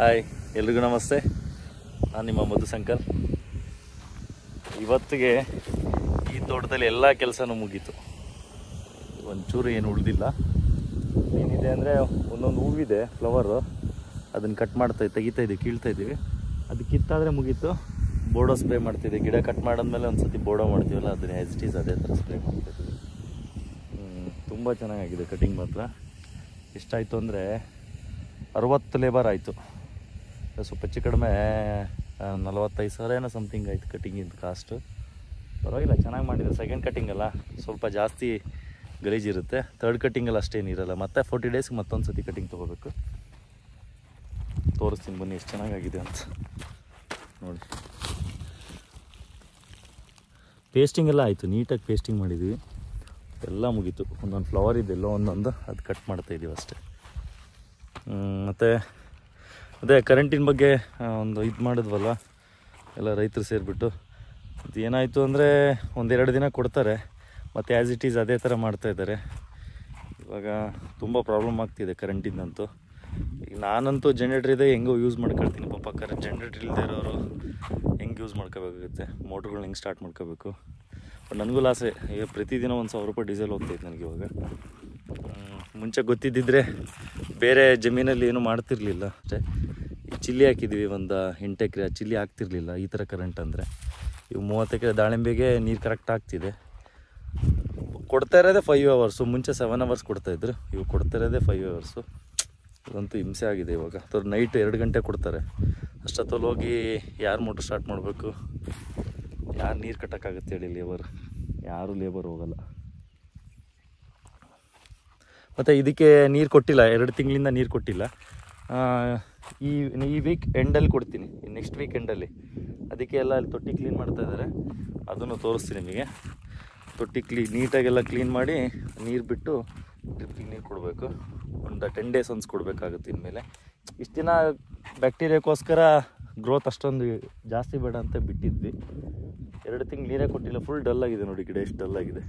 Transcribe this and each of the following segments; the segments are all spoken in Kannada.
ಹಾಯ್ ಎಲ್ರಿಗೂ ನಮಸ್ತೆ ನಾನು ನಿಮ್ಮ ಮಧುಶಂಕರ್ ಇವತ್ತಿಗೆ ಈ ತೋಟದಲ್ಲಿ ಎಲ್ಲ ಕೆಲಸನೂ ಮುಗೀತು ಒಂಚೂರು ಏನು ಉಳಿದಿಲ್ಲ ಏನಿದೆ ಅಂದರೆ ಒಂದೊಂದು ಹೂವಿದೆ ಫ್ಲವರು ಅದನ್ನು ಕಟ್ ಮಾಡ್ತಾ ತೆಗಿತಾ ಇದ್ದೀವಿ ಕೀಳ್ತಾ ಇದ್ದೀವಿ ಅದು ಕಿತ್ತಾದರೆ ಮುಗೀತು ಬೋರ್ಡೋ ಸ್ಪ್ರೇ ಮಾಡ್ತಿದ್ದೆ ಗಿಡ ಕಟ್ ಮಾಡಾದ್ಮೇಲೆ ಒಂದು ಸತಿ ಬೋರ್ಡೋ ಮಾಡ್ತೀವಲ್ಲ ಅದನ್ನ ಎಸ್ ಟೀಸ್ ಅದೇ ಥರ ಸ್ಪ್ರೇ ಮಾಡ್ತಾಯಿದ್ವಿ ತುಂಬ ಚೆನ್ನಾಗಾಗಿದೆ ಕಟಿಂಗ್ ಮಾತ್ರ ಎಷ್ಟಾಯಿತು ಅಂದರೆ ಅರವತ್ತು ಲೇಬರ್ ಆಯಿತು ಸ್ವಲ್ಪ ಹೆಚ್ಚು ಕಡಿಮೆ ಆ, ನಲವತ್ತೈದು ಸಾವಿರ ಏನೋ ಸಮಥಿಂಗ್ ಆಯಿತು ಕಟಿಂಗಿಂದು ಕಾಸ್ಟು ಪರವಾಗಿಲ್ಲ ಚೆನ್ನಾಗಿ ಮಾಡಿದ್ದಾರೆ ಸೆಕೆಂಡ್ ಕಟಿಂಗ್ ಅಲ್ಲ ಸ್ವಲ್ಪ ಜಾಸ್ತಿ ಗಲೀಜಿರುತ್ತೆ ತರ್ಡ್ ಕಟ್ಟಿಂಗಲ್ಲಿ ಅಷ್ಟೇನಿರಲ್ಲ ಮತ್ತೆ ಫೋರ್ಟಿ ಡೇಸ್ಗೆ ಮತ್ತೊಂದು ಸತಿ ಕಟಿಂಗ್ ತೊಗೋಬೇಕು ತೋರಿಸ್ತೀನಿ ಬನ್ನಿ ಎಷ್ಟು ಚೆನ್ನಾಗಾಗಿದೆ ಅಂತ ನೋಡಿ ಪೇಸ್ಟಿಂಗ್ ಎಲ್ಲ ಆಯಿತು ನೀಟಾಗಿ ಪೇಸ್ಟಿಂಗ್ ಮಾಡಿದ್ವಿ ಎಲ್ಲ ಮುಗೀತು ಒಂದೊಂದು ಫ್ಲವರ್ ಇದೆಲ್ಲೋ ಒಂದೊಂದು ಅದು ಕಟ್ ಮಾಡ್ತಾ ಇದೀವಿ ಅಷ್ಟೇ ಮತ್ತು ಅದೇ ಕರೆಂಟಿನ ಬಗ್ಗೆ ಆ, ಒಂದು ಇದು ಮಾಡಿದ್ವಲ್ಲ ಎಲ್ಲ ರೈತರು ಸೇರಿಬಿಟ್ಟು ಅದು ಏನಾಯಿತು ಅಂದರೆ ಒಂದೆರಡು ದಿನ ಕೊಡ್ತಾರೆ ಮತ್ತು ಆ್ಯಸ್ ಇಟ್ ಈಸ್ ಅದೇ ಥರ ಮಾಡ್ತಾಯಿದ್ದಾರೆ ಇವಾಗ ತುಂಬ ಪ್ರಾಬ್ಲಮ್ ಆಗ್ತಿದೆ ಕರೆಂಟಿಂದಂತೂ ಈಗ ನಾನಂತೂ ಜನ್ರೇಟ್ರ್ ಇದೆ ಹೆಂಗೋ ಯೂಸ್ ಮಾಡ್ಕೊಳ್ತೀನಿ ಪಾಪ ಕರೆಂಟ್ ಜನ್ರೇಟ್ರ್ ಇಲ್ಲದೆ ಇರೋರು ಹೆಂಗೆ ಯೂಸ್ ಮಾಡ್ಕೋಬೇಕಾಗುತ್ತೆ ಮೋಟ್ರ್ಗಳನ್ನ ಹೆಂಗೆ ಸ್ಟಾರ್ಟ್ ಮಾಡ್ಕೋಬೇಕು ಬಟ್ ನನಗೂ ಲಾಸೆ ಈಗ ಪ್ರತಿದಿನ ಒಂದು ಸಾವಿರ ರೂಪಾಯಿ ಡೀಸೆಲ್ ಹೋಗ್ತೈತೆ ನನಗೆ ಇವಾಗ ಹ್ಮ್, ಮುಂಚೆ ಗೊತ್ತಿದ್ದಿದ್ರೆ ಬೇರೆ ಜಮೀನಲ್ಲಿ ಏನೂ ಮಾಡ್ತಿರ್ಲಿಲ್ಲ ಅಷ್ಟೇ ಈ ಚಿಲ್ಲಿ ಹಾಕಿದ್ವಿ ಒಂದು ಎಂಟು ಎಕರೆ ಚಿಲ್ಲಿ ಆಗ್ತಿರ್ಲಿಲ್ಲ ಈ ಥರ ಕರೆಂಟ್ ಅಂದರೆ ಇವು ಮೂವತ್ತು ಎಕರೆ ದಾಳಿಂಬೆಗೆ ನೀರು ಕರೆಕ್ಟ್ ಆಗ್ತಿದೆ ಕೊಡ್ತಾ ಇರೋದೇ ಫೈವ್ ಅವರ್ಸು ಮುಂಚೆ ಸೆವೆನ್ ಅವರ್ಸ್ ಕೊಡ್ತಾಯಿದ್ರು ಇವು ಕೊಡ್ತಾ ಇರೋದೇ ಫೈವ್ ಅವರ್ಸು ಅದಂತೂ ಹಿಂಸೆ ಆಗಿದೆ ಇವಾಗ ಅಥವಾ ನೈಟ್ ಎರಡು ಗಂಟೆ ಕೊಡ್ತಾರೆ ಅಷ್ಟೊತ್ತಲ್ಲಿ ಹೋಗಿ ಯಾರು ಮೋಟ್ರ್ ಸ್ಟಾರ್ಟ್ ಮಾಡಬೇಕು ಯಾರು ನೀರು ಕಟ್ಟೋಕ್ಕಾಗುತ್ತೆ ಹೇಳಿ ಲೇಬರ್ ಯಾರೂ ಲೇಬರ್ ಹೋಗಲ್ಲ ಮತ್ತು ಇದಕ್ಕೆ ನೀರು ಕೊಟ್ಟಿಲ್ಲ ಎರಡು ತಿಂಗಳಿಂದ ನೀರು ಕೊಟ್ಟಿಲ್ಲ ಆ, ಈ ಈ ವೀಕ್ ಎಂಡಲ್ಲಿ ಕೊಡ್ತೀನಿ ನೆಕ್ಸ್ಟ್ ವೀಕ್ ಎಂಡಲ್ಲಿ ಅದಕ್ಕೆ ಎಲ್ಲ ಅಲ್ಲಿ ತೊಟ್ಟಿ ಕ್ಲೀನ್ ಮಾಡ್ತಾ ಇದ್ದಾರೆ ಅದನ್ನು ತೋರಿಸ್ತೀನಿ ನಿಮಗೆ ತೊಟ್ಟಿ ಕ್ಲೀ ನೀಟಾಗೆಲ್ಲ ಕ್ಲೀನ್ ಮಾಡಿ ನೀರು ಬಿಟ್ಟು ಡ್ರಿಪ್ಪಿಗೆ ನೀರು ಕೊಡಬೇಕು ಒಂದು ಟೆನ್ ಡೇಸ್ ಒನ್ಸ್ ಕೊಡಬೇಕಾಗುತ್ತೆ ಇನ್ಮೇಲೆ ಇಷ್ಟು ದಿನ ಬ್ಯಾಕ್ಟೀರಿಯಾಕ್ಕೋಸ್ಕರ ಗ್ರೋತ್ ಅಷ್ಟೊಂದು ಜಾಸ್ತಿ ಬೇಡ ಅಂತ ಬಿಟ್ಟಿದ್ವಿ ಎರಡು ತಿಂಗಳು ನೀರೇ ಕೊಟ್ಟಿಲ್ಲ ಫುಲ್ ಡಲ್ ಆಗಿದೆ ನೋಡಿ ಗಿಡ ಎಷ್ಟು ಡಲ್ ಆಗಿದೆ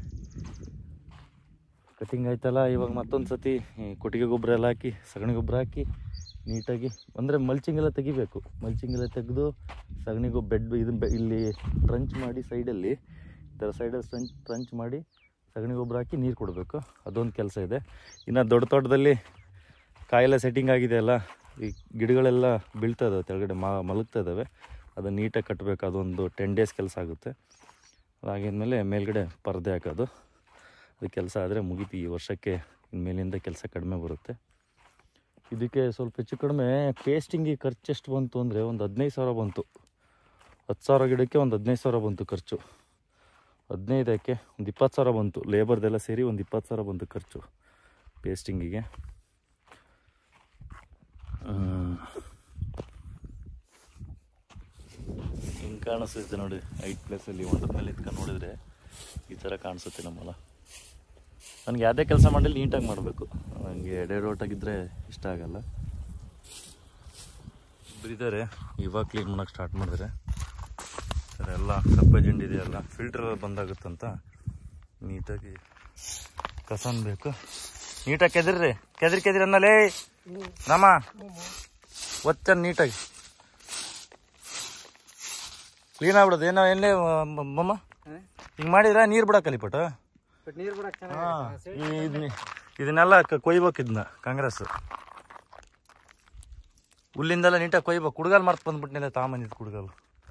ಕಟಿಂಗ್ ಆಯ್ತಲ್ಲ ಇವಾಗ ಮತ್ತೊಂದು ಸತಿ ಈ ಕೊಟ್ಟಿಗೆ ಗೊಬ್ಬರ ಎಲ್ಲ ಹಾಕಿ ಸಗಣಿ ಗೊಬ್ಬರ ಹಾಕಿ ನೀಟಾಗಿ ಅಂದರೆ ಮಲ್ಚಿಂಗ್ ಎಲ್ಲ ತೆಗಿಬೇಕು ಮಲ್ಚಿಂಗ್ ಎಲ್ಲ ತೆಗೆದು ಸಗಣಿ ಗೊಬ್ಬರ ಬೆಡ್ ಇದು ಬೆ- ಇಲ್ಲಿ ಟ್ರಂಚ್ ಮಾಡಿ ಸೈಡಲ್ಲಿ ಈ ಥರ ಸೈಡಲ್ಲಿ ಟ್ರಂಚ್ ಟ್ರಂಚ್ ಮಾಡಿ ಸಗಣಿ ಗೊಬ್ಬರ ಹಾಕಿ ನೀರು ಕೊಡಬೇಕು ಅದೊಂದು ಕೆಲಸ ಇದೆ ಇನ್ನು ದೊಡ್ಡ ತೋಟದಲ್ಲಿ ಕಾಯೆಲ್ಲ ಸೆಟ್ಟಿಂಗ್ ಆಗಿದೆ ಅಲ್ಲ ಈ ಗಿಡಗಳೆಲ್ಲ ಬೀಳ್ತಾ ಇದ್ದಾವೆ ಕೆಳಗಡೆ ಮ ಮಲಗ್ತಾ ಇದ್ದಾವೆ ಅದನ್ನು ನೀಟಾಗಿ ಕಟ್ಟಬೇಕು ಅದೊಂದು ಟೆನ್ ಡೇಸ್ ಕೆಲಸ ಆಗುತ್ತೆ ಅದಾಗಿದ್ಮೇಲೆ ಮೇಲ್ಗಡೆ ಪರದೆ ಹಾಕೋದು ಅದು ಕೆಲಸ ಆದರೆ ಮುಗೀತು ಈ ವರ್ಷಕ್ಕೆ ಇನ್ಮೇಲಿಂದ ಕೆಲಸ ಕಡಿಮೆ ಬರುತ್ತೆ ಇದಕ್ಕೆ ಸ್ವಲ್ಪ ಹೆಚ್ಚು ಕಡಿಮೆ ಪೇಸ್ಟಿಂಗಿಗೆ ಖರ್ಚು ಎಷ್ಟು ಬಂತು ಅಂದರೆ ಒಂದು ಹದಿನೈದು ಸಾವಿರ ಬಂತು ಹತ್ತು ಸಾವಿರ ಗಿಡಕ್ಕೆ ಒಂದು ಹದಿನೈದು ಸಾವಿರ ಬಂತು ಖರ್ಚು ಹದಿನೈದಕ್ಕೆ ಒಂದು ಇಪ್ಪತ್ತು ಸಾವಿರ ಬಂತು ಲೇಬರ್ದೆಲ್ಲ ಸೇರಿ ಒಂದು ಇಪ್ಪತ್ತು ಸಾವಿರ ಬಂತು ಖರ್ಚು ಪೇಸ್ಟಿಂಗಿಗೆ ಹಿಂಗೆ ಕಾಣಿಸುತ್ತೆ ನೋಡಿ ಐಟ್ ಪ್ಲೇಸಲ್ಲಿ ಒಂದ್ರ ಮೇಲೆ ಇಟ್ಕೊಂಡು ನೋಡಿದರೆ ಈ ಥರ ಕಾಣಿಸುತ್ತೆ ನಮ್ಮ ಹೊಲ ನನಗೆ ಯಾವುದೇ ಕೆಲಸ ಮಾಡಲಿ ನೀಟಾಗಿ ಮಾಡಬೇಕು ನನಗೆ ಎಡೆರೋಟಾಗಿದ್ದರೆ ಇಷ್ಟ ಆಗಲ್ಲ ಇಬ್ಬರಿದ್ದಾರೆ ಇವಾಗ ಕ್ಲೀನ್ ಮಾಡೋಕ್ಕೆ ಸ್ಟಾರ್ಟ್ ಮಾಡಿದ್ರೆ ಎಲ್ಲ ಕಪ್ಪೆ ಜಂಡಿ ಇದೆಯಲ್ಲ ಫಿಲ್ಟರ್ ಬಂದಾಗುತ್ತಂತ ನೀಟಾಗಿ ಕಸನ್ ಬೇಕು ನೀಟಾಗಿ ಕೆದಿರ್ರಿ ಕೆದ್ರಿ ಕೆದ್ರಿ ಅನ್ನಲೇ ರಾಮ ಒತ್ತ ನೀಟಾಗಿ ಕ್ಲೀನ್ ಆಗ್ಬಿಡೋದು ಏನೋ ಎಲ್ಲೇ ಮಮ್ಮ ಹಿಂಗೆ ಮಾಡಿದ್ರೆ ನೀರು ಬಿಡಕ್ಕಲ್ಲಿ ಪಟ ಬಟ್ ನೀರ್ ಬಿಡಕ್ ಹಾ, ಈ ಇದ್ನ- ಇದನ್ನೆಲ್ಲ ಕ- ಕೊಯ್ಬೇಕು ಇದನ್ನ ಕಾಂಗ್ರೆಸ್ ಹುಲ್ಲಿಂದೆಲ್ಲ ನೀಟಾಗಿ ಕೊಯ್ಬೇಕು ಕುಡ್ಗಾಲ್ ಮರ್ತ್ ಬಂದ್ಬಿಟ್ನಿಲ್ಲ ತಾಮಂದಿದ್ದು ಕುಡ್ಗಾಲ್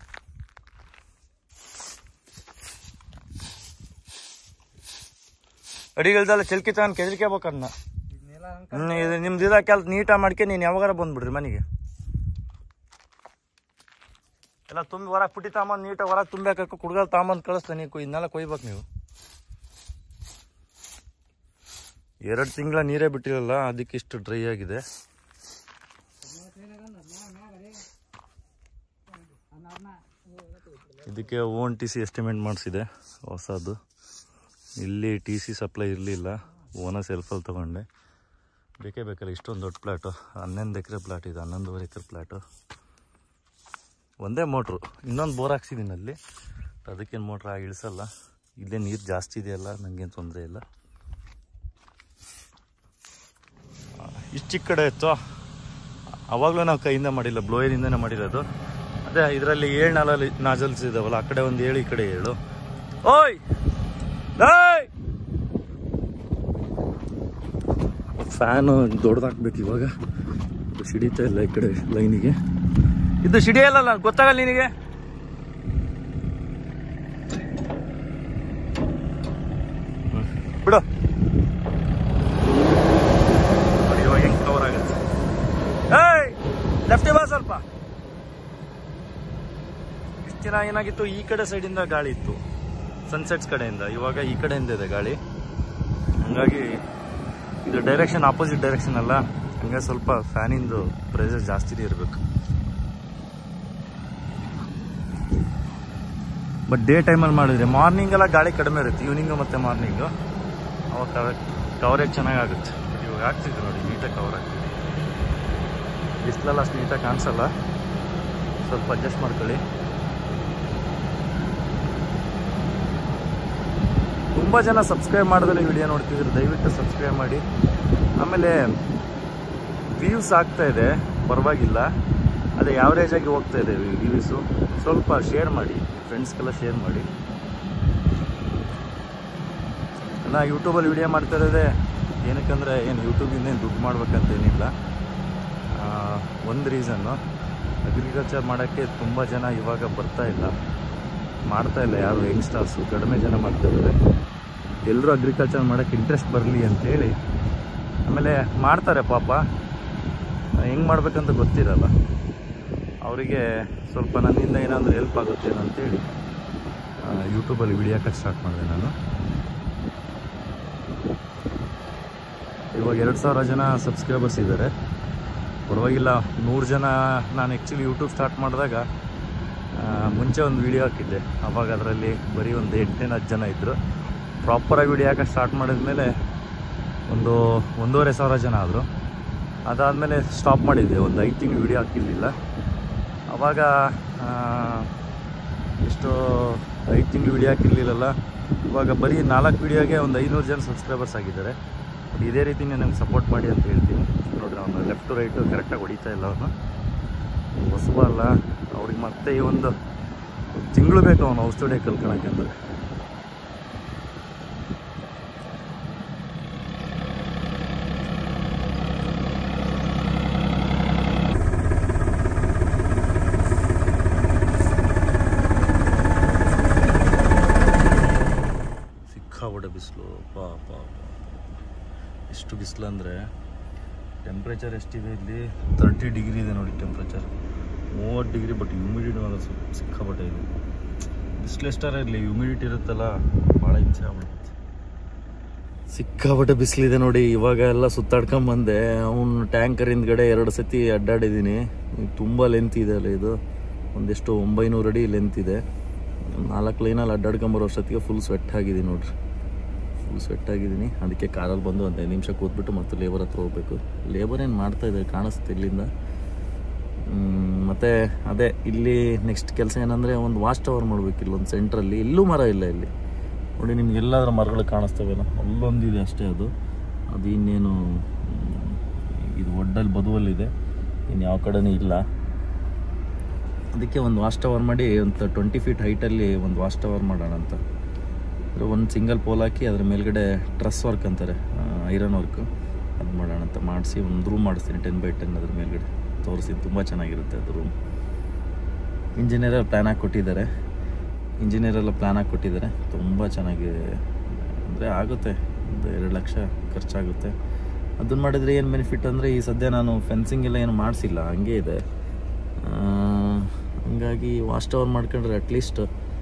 ಅಡಿಗಲ್ದೆಲ್ಲ ಚೆಲ್ಕಿ ತಗೊಂಡು ಕೆದರಿಕೆಬೇಕು ಅದನ್ನ ಇದನ್ನೆಲ್ಲ ಹ್ಮ್ ಇದು ನಿಮ್ದು ಇದ ಕೆಲ್ಸ ನೀಟಾಗಿ ಮಾಡ್ಕೆ ನೀನು ಯಾವಾಗಾರ ಬಂದ್ಬಿಡ್ರಿ ಮನೆಗೆ ಎಲ್ಲ ತುಂಬಿ ಹೊರಗೆ ಪುಟ್ಟಿ ತಾಂಬಂದು ನೀಟಾಗಿ ಹೊರಗೆ ತುಂಬ್ಯಾಕ ಕುಡ್ಗಾಲ್ ತಾಂಬಂದು ಕಳಿಸ್ತಾನೆ ನೀವು ಇದನ್ನೆಲ್ಲ ಕೊಯ್ಬೇಕು ನೀವು ಎರಡು ತಿಂಗಳ ನೀರೇ ಬಿಟ್ಟಿರಲ್ಲ ಅದಕ್ಕೆ ಇಷ್ಟು ಡ್ರೈ ಆಗಿದೆ ಇದಕ್ಕೆ ಓನ್ ಟಿ ಸಿ ಎಸ್ಟಿಮೇಟ್ ಮಾಡಿಸಿದೆ ಹೊಸದು ಇಲ್ಲಿ ಟಿ ಸಿ ಸಪ್ಲೈ ಇರಲಿಲ್ಲ ಓನ ಸೆಲ್ಫಲ್ಲಿ ತೊಗೊಂಡೆ ಬೇಕೇ ಬೇಕಲ್ಲ ಇಷ್ಟೊಂದು ದೊಡ್ಡ ಪ್ಲಾಟು ಹನ್ನೊಂದು ಎಕರೆ ಪ್ಲಾಟ್ ಇದೆ ಹನ್ನೊಂದುವರೆ ಎಕರೆ ಪ್ಲಾಟು ಒಂದೇ ಮೋಟ್ರು ಇನ್ನೊಂದು ಬೋರ್ ಹಾಕ್ಸಿದ್ದೀನಿ ಅಲ್ಲಿ ಅದಕ್ಕೇನು ಮೋಟ್ರ್ ಆಗಿ ಇಳಿಸಲ್ಲ ಇಲ್ಲೇ ನೀರು ಜಾಸ್ತಿ ಇದೆಯಲ್ಲ ನನಗೇನು ತೊಂದರೆ ಇಲ್ಲ ಇಷ್ಟು ಚಿಕ್ಕ ಕಡೆ ಇತ್ತು ಅವಾಗಲೂ ನಾವು ಕೈಯಿಂದ ಮಾಡಿಲ್ಲ ಬ್ಲೋಯರಿಂದನೇ ಮಾಡಿರೋದು ಅದೇ ಇದರಲ್ಲಿ ಏಳು ನಾಲಲ್ಲಿ ನಾಜಲ್ಸ್ ಇದಾವಲ್ಲ ಆ ಕಡೆ ಒಂದು ಏಳು ಈ ಕಡೆ ಏಳು ಓಯ್ ಏಯ್ ಫ್ಯಾನು ದೊಡ್ಡದಾಕ್ಬೇಕು ಇವಾಗ ಇದು ಸಿಡಿತಾ ಇಲ್ಲ ಈ ಕಡೆ ಲೈನಿಗೆ ಇದು ಸಿಡಿಯಲ್ಲ ಗೊತ್ತಾಗಲ್ಲ ನಿನಗೆ ಹ್ಮ್. ಬಿಡು ನೋಡಿ ಇವಾಗ ಹೆಂಗ್ ಕವರ್ ಆಗುತ್ತೆ ಏಯ್ ಲೆಫ್ಟಿ ಬಾ ಸ್ವಲ್ಪ ಇಷ್ಟು ದಿನ ಏನಾಗಿತ್ತು ಈ ಕಡೆ ಸೈಡಿಂದ ಗಾಳಿ ಇತ್ತು ಸನ್ಸೆಟ್ಸ್ ಕಡೆಯಿಂದ ಇವಾಗ ಈ ಕಡೆಯಿಂದ ಇದೆ ಗಾಳಿ ಹಂಗಾಗಿ ಇದು ಡೈರೆಕ್ಷನ್ ಆಪೋಸಿಟ್ ಡೈರೆಕ್ಷನ್ ಅಲ್ಲ ಹಂಗಾಗಿ ಸ್ವಲ್ಪ ಫ್ಯಾನಿಂದು ಪ್ರೆಷರ್ ಜಾಸ್ತಿನೇ ಇರಬೇಕು ಬಟ್ ಡೇ ಟೈಮಲ್ಲಿ ಮಾಡಿದ್ರೆ ಮಾರ್ನಿಂಗ್ ಎಲ್ಲ ಗಾಳಿ ಕಡಿಮೆ ಇರುತ್ತೆ ಈವ್ನಿಂಗು ಮತ್ತು ಮಾರ್ನಿಂಗು ಅವಾಗ ಕವರ್ ಕವರೇಜ್ ಚೆನ್ನಾಗಾಗುತ್ತೆ ಇವಾಗ ಆಗ್ತಿದೆ ನೋಡಿ ನೀಟಾಗಿ ಕವರ್ ಆಗ್ತಿದೆ ಬಿಸಿಲೆಲ್ಲ ಅಷ್ಟು ನೀಟಾಗಿ ಕಾಣಿಸಲ್ಲ ಸ್ವಲ್ಪ ಅಡ್ಜಸ್ಟ್ ಮಾಡ್ಕೊಳ್ಳಿ ತುಂಬ ಜನ ಸಬ್ಸ್ಕ್ರೈಬ್ ಮಾಡಿದ್ರೆ ವಿಡಿಯೋ ನೋಡ್ತಿದ್ರು ದಯವಿಟ್ಟು ಸಬ್ಸ್ಕ್ರೈಬ್ ಮಾಡಿ ಆಮೇಲೆ ವ್ಯೂಸ್ ಆಗ್ತಾ ಇದೆ ಪರವಾಗಿಲ್ಲ ಅದೇ ಯಾವ್ರೇಜ್ ಆಗಿ ಹೋಗ್ತಾ ಇದೆ ವ್ಯೂಸು ಸ್ವಲ್ಪ ಶೇರ್ ಮಾಡಿ ಫ್ರೆಂಡ್ಸ್ಗೆಲ್ಲ ಶೇರ್ ಮಾಡಿ ನಾ ಯೂಟ್ಯೂಬಲ್ಲಿ ವಿಡಿಯೋ ಮಾಡ್ತಾ ಇರೋದೇ ಏನಕ್ಕಂದರೆ ಏನು ಯೂಟ್ಯೂಬಿಂದ ಏನು ದುಡ್ಡು ಮಾಡ್ಬೇಕಂತ ಏನಿಲ್ಲ ಒಂದು ರೀಸನ್ನು ಅಗ್ರಿಕಲ್ಚರ್ ಮಾಡೋಕ್ಕೆ ತುಂಬ ಜನ ಇವಾಗ ಬರ್ತಾ ಇಲ್ಲ ಮಾಡ್ತಾ ಇಲ್ಲ ಯಾರು ಯಂಗ್ಸ್ಟರ್ಸು ಕಡಿಮೆ ಜನ ಮಾಡ್ತಾ ಇದ್ದಾರೆ ಎಲ್ಲರೂ ಅಗ್ರಿಕಲ್ಚರ್ ಮಾಡೋಕ್ಕೆ ಇಂಟ್ರೆಸ್ಟ್ ಬರಲಿ ಅಂತೇಳಿ ಆಮೇಲೆ ಮಾಡ್ತಾರೆ ಪಾಪ ಹೆಂಗೆ ಮಾಡ್ಬೇಕಂತ ಗೊತ್ತಿರಲ್ಲ ಅವರಿಗೆ ಸ್ವಲ್ಪ ನನ್ನಿಂದ ಏನಾದರೂ ಹೆಲ್ಪ್ ಆಗುತ್ತೇನೋ ಅಂತೇಳಿ ಯೂಟ್ಯೂಬಲ್ಲಿ ವಿಡಿಯೋ ಹಾಕಕ್ಕೆ ಸ್ಟಾರ್ಟ್ ಮಾಡಿದೆ ನಾನು ಇವಾಗ ಎರಡು ಸಾವಿರ ಜನ ಸಬ್ಸ್ಕ್ರೈಬರ್ಸ್ ಇದ್ದಾರೆ ಪರವಾಗಿಲ್ಲ ನೂರು ಜನ ನಾನು ಆ್ಯಕ್ಚುಲಿ ಯೂಟ್ಯೂಬ್ ಸ್ಟಾರ್ಟ್ ಮಾಡಿದಾಗ ಆ, ಮುಂಚೆ ಒಂದು ವಿಡಿಯೋ ಹಾಕಿದ್ದೆ ಅವಾಗ ಅದರಲ್ಲಿ ಬರೀ ಒಂದು ಎಂಟೇನು ಹತ್ತು ಜನ ಇದ್ದರು ಪ್ರಾಪರಾಗಿ ವಿಡಿಯೋ ಹಾಕಕ್ಕೆ ಸ್ಟಾರ್ಟ್ ಮಾಡಿದ್ಮೇಲೆ ಒಂದು ಒಂದೂವರೆ ಸಾವಿರ ಜನ ಆದರು ಅದಾದಮೇಲೆ ಸ್ಟಾಪ್ ಮಾಡಿದ್ದೆ ಒಂದು ಐದು ತಿಂಗಳು ವಿಡಿಯೋ ಹಾಕಿರಲಿಲ್ಲ ಅವಾಗ ಆ, ಎಷ್ಟು ಐದು ತಿಂಗಳು ವಿಡಿಯೋ ಹಾಕಿರಲಿಲ್ಲಲ್ಲ ಇವಾಗ ಬರೀ ನಾಲ್ಕು ವಿಡಿಯೋಗೆ ಒಂದು ಐನೂರು ಜನ ಸಬ್ಸ್ಕ್ರೈಬರ್ಸ್ ಆಗಿದ್ದಾರೆ ಬಟ್ ಇದೇ ರೀತಿನೇ ನಂಗೆ ಸಪೋರ್ಟ್ ಮಾಡಿ ಅಂತ ಹೇಳ್ತೀನಿ ನೋಡ್ರಿ ಅವನು ಲೆಫ್ಟ್ ಟು ರೈಟು ಕರೆಕ್ಟಾಗಿ ಹೊಡಿತಾ ಇಲ್ಲ ಅವನು ಹೊಸಬ ಅಲ್ಲ ಅವ್ರಿಗೆ ಮತ್ತೆ ಈ ಒಂದು ತಿಂಗಳು ಬೇಕು ಅವನು ಔಷಧಿ ಹೊಡಿಯೋಕೆ ಕಲ್ಕೊಳಕ್ಕೆ ಅಂದ್ರೆ ಸಿಕ್ಕಾಬಟ್ಟೆ ಬಿಸಿಲು ಪಾ ಪಾ ಪಾ ಎಷ್ಟು ಬಿಸಿಲು ಅಂದರೆ ಟೆಂಪ್ರೇಚರ್ ಎಷ್ಟಿದೆ ಇಲ್ಲಿ ತರ್ಟಿ ಡಿಗ್ರಿ ಇದೆ ನೋಡಿ ಟೆಂಪ್ರೇಚರ್ ಮೂವತ್ತು ಡಿಗ್ರಿ ಬಟ್ ಹ್ಯೂಮಿಡಿಟಿ ಮಾತ್ರ ಸ್ವಲ್ಪ ಸಿಕ್ಕಾಪಟ್ಟೆ ಇದೆ ಬಿಸಿಲು ಎಷ್ಟಾರ ಇರಲಿ ಹ್ಯೂಮಿಡಿಟಿ ಇರುತ್ತಲ್ಲ ಭಾಳ ಹಿಂಸೆ ಆಗ್ಬಿಡುತ್ತೆ ಸಿಕ್ಕಾಪಟ್ಟೆ ಬಿಸಿಲಿದೆ ನೋಡಿ ಇವಾಗ ಎಲ್ಲ ಸುತ್ತಾಡ್ಕೊಂಬಂದೆ ಅವನು ಟ್ಯಾಂಕರ್ ಹಿಂದ್ಗಡೆ ಎರಡು ಸತಿ ಅಡ್ಡಾಡಿದ್ದೀನಿ ತುಂಬ ಲೆಂತ್ ಇದೆ ಅಲ್ಲ ಇದು ಒಂದೆಷ್ಟು ಒಂಬೈನೂರು ಅಡಿ ಲೆಂತ್ ಇದೆ ನಾಲ್ಕು ಲೈನಲ್ಲಿ ಅಡ್ಡಾಡ್ಕೊಂಬರೋ ಅಷ್ಟೊತ್ತಿಗೆ ಫುಲ್ ಸ್ವೆಟ್ ಆಗಿದ್ದೀನಿ ನೋಡ್ರಿ ಫುಲ್ ಸ್ವೆಟ್ ಆಗಿದ್ದೀನಿ ಅದಕ್ಕೆ ಕಾರಲ್ಲಿ ಬಂದು ಒಂದು ಐದು ನಿಮಿಷ ಕೂತ್ಬಿಟ್ಟು ಮತ್ತೆ ಲೇಬರ್ ಹತ್ರ ಹೋಗ್ಬೇಕು ಲೇಬರ್ ಏನು ಮಾಡ್ತಾ ಇದೆ ಕಾಣಿಸುತ್ತೆ ಇಲ್ಲಿಂದ ಮ್, ಮತ್ತೆ ಅದೇ ಇಲ್ಲಿ ನೆಕ್ಸ್ಟ್ ಕೆಲಸ ಏನಂದರೆ ಒಂದು ವಾಚ್ ಟವರ್ ಮಾಡಬೇಕು ಇಲ್ಲೊಂದು ಸೆಂಟ್ರಲ್ಲಿ ಇಲ್ಲೂ ಮರ ಇಲ್ಲ ಇಲ್ಲಿ ನೋಡಿ ನಿಮ್ಗೆ ಎಲ್ಲಾದ್ರೂ ಮರಗಳು ಕಾಣಿಸ್ತವೆಲ್ಲ ಅಲ್ಲೊಂದಿದೆ ಅಷ್ಟೇ ಅದು ಅದು ಇನ್ನೇನು ಮ್, ಇದು ಒಡ್ಡಲ್ಲಿ ಬದುವಲ್ಲಿದೆ ಇನ್ನು ಯಾವ ಕಡೆನೂ ಇಲ್ಲ ಅದಕ್ಕೆ ಒಂದು ವಾಚ್ ಟವರ್ ಮಾಡಿ ಒಂದು ಟ್ವೆಂಟಿ ಫೀಟ್ ಹೈಟಲ್ಲಿ ಒಂದು ವಾಚ್ ಟವರ್ ಮಾಡೋಣ ಅಂತ ಅಂದರೆ ಒಂದು ಸಿಂಗಲ್ ಪೋಲ್ ಹಾಕಿ ಅದ್ರ ಮೇಲ್ಗಡೆ ಟ್ರಸ್ ವರ್ಕ್ ಅಂತಾರೆ ಐರನ್ ವರ್ಕು ಅದು ಮಾಡೋಣ ಅಂತ ಮಾಡಿಸಿ ಒಂದು ರೂಮ್ ಮಾಡಿಸ್ತೀನಿ ಟೆನ್ ಬೈ ಟೆನ್ ಅದ್ರ ಮೇಲ್ಗಡೆ ತೋರಿಸಿ ತುಂಬ ಚೆನ್ನಾಗಿರುತ್ತೆ ಅದು ರೂಮ್ ಇಂಜಿನಿಯರ್ ಪ್ಲ್ಯಾನ್ ಹಾಕಿ ಕೊಟ್ಟಿದ್ದಾರೆ ಇಂಜಿನಿಯರ್ ಎಲ್ಲ ಪ್ಲ್ಯಾನ್ ಹಾಕಿ ಕೊಟ್ಟಿದ್ದಾರೆ ತುಂಬ ಚೆನ್ನಾಗಿದೆ ಅಂದರೆ ಆಗುತ್ತೆ ಒಂದು ಎರಡು ಲಕ್ಷ ಖರ್ಚಾಗುತ್ತೆ ಅದನ್ನು ಮಾಡಿದರೆ ಏನು ಬೆನಿಫಿಟ್ ಅಂದರೆ ಈ ಸದ್ಯ ನಾನು ಫೆನ್ಸಿಂಗ್ ಎಲ್ಲ ಏನು ಮಾಡಿಸಿಲ್ಲ ಹಂಗೆ ಇದೆ ಆ, ಹಂಗಾಗಿ ವಾಚ್ ಟವರ್ ಮಾಡ್ಕೊಂಡ್ರೆ ಅಟ್ಲೀಸ್ಟ್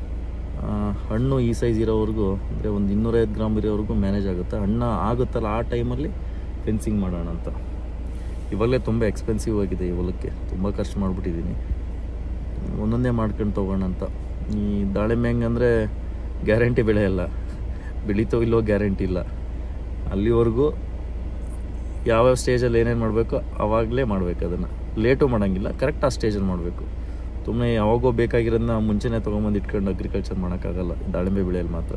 ಹಣ್ಣು ಈ ಸೈಜ್ ಇರೋವರೆಗೂ ಅಂದರೆ ಒಂದು ಇನ್ನೂರೈವತ್ತು ಗ್ರಾಮ್ ಇರೋವರೆಗೂ ಮ್ಯಾನೇಜ್ ಆಗುತ್ತೆ ಹಣ್ಣು ಆಗುತ್ತಲ್ಲ ಆ ಟೈಮಲ್ಲಿ ಫೆನ್ಸಿಂಗ್ ಮಾಡೋಣ ಅಂತ ಇವಾಗಲೇ ತುಂಬ ಎಕ್ಸ್ಪೆನ್ಸಿವ್ ಆಗಿದೆ ಈ ಹೊಲಕ್ಕೆ ತುಂಬ ಖರ್ಚು ಮಾಡಿಬಿಟ್ಟಿದ್ದೀನಿ ಒಂದೊಂದೇ ಮಾಡ್ಕೊಂಡು ತೊಗೋಣ ಅಂತ ಈ ದಾಳಿಂಬೆ ಹೆಂಗಂದರೆ ಗ್ಯಾರಂಟಿ ಬೆಳೆಯಲ್ಲ ಬೆಳೀತೋ ಇಲ್ಲೋ ಗ್ಯಾರಂಟಿ ಇಲ್ಲ ಅಲ್ಲಿವರೆಗೂ ಯಾವ್ಯಾವ ಸ್ಟೇಜಲ್ಲಿ ಏನೇನು ಮಾಡಬೇಕು ಆವಾಗಲೇ ಮಾಡಬೇಕು ಅದನ್ನು ಲೇಟು ಮಾಡೋಂಗಿಲ್ಲ ಕರೆಕ್ಟ್ ಆ ಸ್ಟೇಜಲ್ಲಿ ಮಾಡಬೇಕು ಸುಮ್ಮನೆ ಯಾವಾಗೋ ಬೇಕಾಗಿರೋದನ್ನ ಮುಂಚೆನೇ ತೊಗೊಂಬಂದು ಇಟ್ಕೊಂಡು ಅಗ್ರಿಕಲ್ಚರ್ ಮಾಡೋಕ್ಕಾಗಲ್ಲ ದಾಳಿಂಬೆ ಬೆಳೆಯಲ್ಲಿ ಮಾತ್ರ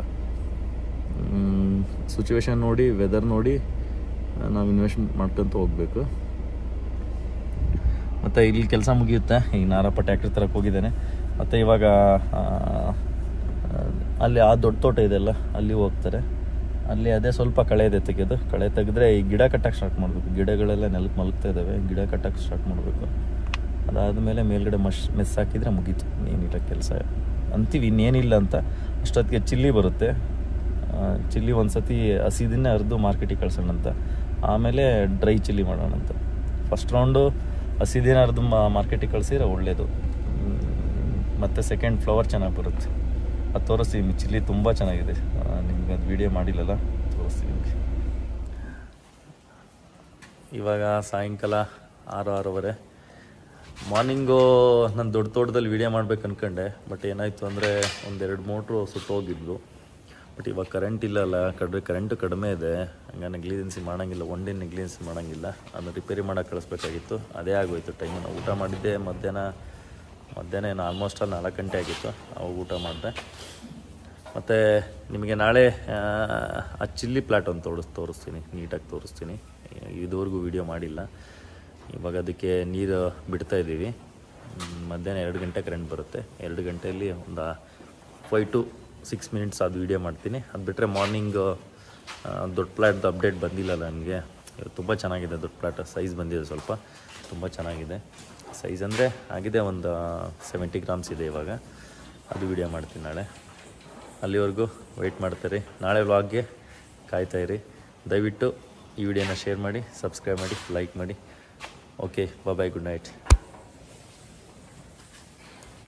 ಸಿಚುವೇಶನ್ ನೋಡಿ ವೆದರ್ ನೋಡಿ ನಾವು ಇನ್ವೆಸ್ಟ್ ಮಾಡ್ಕೊತ ಹೋಗಬೇಕು ಮತ್ತು ಇಲ್ಲಿ ಕೆಲಸ ಮುಗಿಯುತ್ತೆ ಈಗ ನಾರಪ್ಪ ಟ್ಯಾಕ್ಟ್ರಿ ತರಕ್ಕೆ ಹೋಗಿದ್ದೇನೆ ಮತ್ತು ಇವಾಗ ಆ, ಅಲ್ಲಿ ಆ ದೊಡ್ಡ ತೋಟ ಇದೆಯಲ್ಲ ಅಲ್ಲಿ ಹೋಗ್ತಾರೆ ಅಲ್ಲಿ ಅದೇ ಸ್ವಲ್ಪ ಕಳೆ ಇದೆ ತೆಗೆದು ಕಳೆ ತೆಗೆದ್ರೆ ಈ ಗಿಡ ಕಟ್ಟಕ್ಕೆ ಸ್ಟಾರ್ಟ್ ಮಾಡಬೇಕು ಗಿಡಗಳೆಲ್ಲ ನೆಲಕ್ಕೆ ಮಲಗ್ತಾ ಇದ್ದಾವೆ ಗಿಡ ಕಟ್ಟಕ್ಕೆ ಸ್ಟಾರ್ಟ್ ಮಾಡಬೇಕು ಅದಾದಮೇಲೆ ಮೇಲ್ಗಡೆ ಮಶ್ ಮೆಸ್ ಹಾಕಿದರೆ ಮುಗೀತು ಏನಿಲ್ಲ ಕೆಲಸ ಅಂತೀವಿ ಇನ್ನೇನಿಲ್ಲ ಅಂತ ಅಷ್ಟೊತ್ತಿಗೆ ಚಿಲ್ಲಿ ಬರುತ್ತೆ ಆ, ಚಿಲ್ಲಿ ಒಂದು ಸತಿ ಹಸಿದನ್ನೇ ಅರ್ದು ಮಾರ್ಕೆಟಿಗೆ ಕಳ್ಸೋಣ ಅಂತ ಆಮೇಲೆ ಡ್ರೈ ಚಿಲ್ಲಿ ಮಾಡೋಣ ಅಂತ ಫಸ್ಟ್ ರೌಂಡು ಹಸಿದಿನ ಅರ್ದು ಮಾರ್ಕೆಟಿಗೆ ಕಳಿಸಿದ್ರೆ ಒಳ್ಳೆಯದು ಮತ್ತು ಸೆಕೆಂಡ್ ಫ್ಲವರ್ ಚೆನ್ನಾಗಿ ಬರುತ್ತೆ ಅದು ತೋರಿಸ್ತೀವಿ ಚಿಲ್ಲಿ ತುಂಬ ಚೆನ್ನಾಗಿದೆ ನಿಮ್ಗೆ ಅದು ವಿಡಿಯೋ ಮಾಡಿಲ್ಲಲ್ಲ ತೋರಿಸ್ತೀವಿ ನಿಮಗೆ ಇವಾಗ ಸಾಯಂಕಾಲ ಆರು ಆರೂವರೆ ಮಾರ್ನಿಂಗು ನಾನು ದೊಡ್ಡ ತೋಟದಲ್ಲಿ ವೀಡಿಯೋ ಮಾಡ್ಬೇಕು ಅನ್ಕೊಂಡೆ ಬಟ್ ಏನಾಯಿತು ಅಂದರೆ ಒಂದೆರಡು ಮೋಟ್ರು ಸುಟ್ಟೋಗಿದ್ವು ಬಟ್ ಇವಾಗ ಕರೆಂಟ್ ಇಲ್ಲಲ್ಲ ಕಡಿಮೆ ಕರೆಂಟು ಕಡಿಮೆ ಇದೆ ಹಂಗೆ ನೆಗ್ಲಿಜೆನ್ಸಿ ಮಾಡೋಂಗಿಲ್ಲ ಒನ್ ಡೇ ನೆಗ್ಲಿಜೆನ್ಸಿ ಮಾಡೋಂಗಿಲ್ಲ ಅದನ್ನು ರಿಪೇರಿ ಮಾಡೋಕೆ ಕಳಿಸ್ಬೇಕಾಗಿತ್ತು ಅದೇ ಆಗೋಯ್ತು ಟೈಮ್ ನಾವು ಊಟ ಮಾಡಿದ್ದೆ ಮಧ್ಯಾಹ್ನ ಮಧ್ಯಾಹ್ನ ಏನು ಆಲ್ಮೋಸ್ಟ್ ಅಲ್ಲಿ ನಾಲ್ಕು ಗಂಟೆ ಆಗಿತ್ತು ಅವಾಗ ಊಟ ಮಾಡಿದೆ ಮತ್ತು ನಿಮಗೆ ನಾಳೆ ಆ, ಆ ಚಿಲ್ಲಿ ಪ್ಲಾಟ್ ಒಂದು ತೋರಿಸ್ ತೋರಿಸ್ತೀನಿ ನೀಟಾಗಿ ತೋರಿಸ್ತೀನಿ ಇದುವರೆಗೂ ವೀಡಿಯೋ ಮಾಡಿಲ್ಲ ಇವಾಗ ಅದಕ್ಕೆ ನೀರು ಬಿಡ್ತಾ ಇದ್ದೀವಿ ಮ್, ಮಧ್ಯಾಹ್ನ ಎರಡು ಗಂಟೆ ಕರೆಂಟ್ ಬರುತ್ತೆ ಎರಡು ಗಂಟೆಯಲ್ಲಿ ಒಂದು ಫೈವ್ ಟು ಸಿಕ್ಸ್ ಮಿನಿಟ್ಸ್ ಅದು ವೀಡಿಯೋ ಮಾಡ್ತೀನಿ ಅದು ಬಿಟ್ಟರೆ ಮಾರ್ನಿಂಗ್ ದೊಡ್ಡ ಪ್ಲಾಟ್ದು ಅಪ್ಡೇಟ್ ಬಂದಿಲ್ಲ ನನಗೆ ತುಂಬ ಚೆನ್ನಾಗಿದೆ ದೊಡ್ಡ ಪ್ಲಾಟ್ ಸೈಜ್ ಬಂದಿದೆ ಸ್ವಲ್ಪ ತುಂಬ ಚೆನ್ನಾಗಿದೆ ಸೈಜ್ ಅಂದರೆ ಆಗಿದೆ ಒಂದು ಸೆವೆಂಟಿ ಗ್ರಾಮ್ಸ್ ಇದೆ ಇವಾಗ ಅದು ವೀಡಿಯೋ ಮಾಡ್ತೀನಿ ನಾಳೆ ಅಲ್ಲಿವರೆಗೂ ವೆಯ್ಟ್ ಮಾಡ್ತಾರೆ ನಾಳೆ ವ್ಲಾಗ್ಗೆ ಕಾಯ್ತಾ ಇರಿ ದಯವಿಟ್ಟು ಈ ವಿಡಿಯೋನ ಶೇರ್ ಮಾಡಿ ಸಬ್ಸ್ಕ್ರೈಬ್ ಮಾಡಿ ಲೈಕ್ ಮಾಡಿ ಓಕೆ ಬಾಯ್ ಗುಡ್ ನೈಟ್